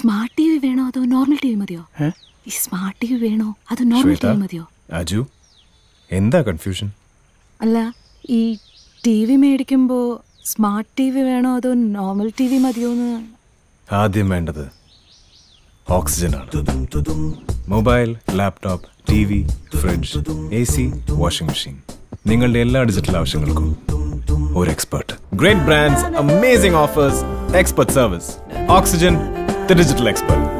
Smart T V വേണോ അതോ normal T V മതിയോ ഏ? ഈ സ്മാർട്ട് ടി വി വേണോ അതോ നോർമൽ ടി ശ്വേത വി മതിയോ അജു എന്താ കൺഫ്യൂഷൻ അല്ല ഈ ടി വി മേടിക്കുമ്പോൾ സ്മാർട്ട് ടി വി വേണോ അതോ നോർമൽ ടി വി മതിയോ എന്ന് ആദ്യം വേണ്ടത് ഓക്സിജൻ ആണ് mobile laptop T V fridge A C washing machine നിങ്ങളുടെ എല്ലാ ഡിജിറ്റൽ ആവശ്യങ്ങൾക്കും ഒരു expert great brands amazing offers expert service Oxygen the digital expert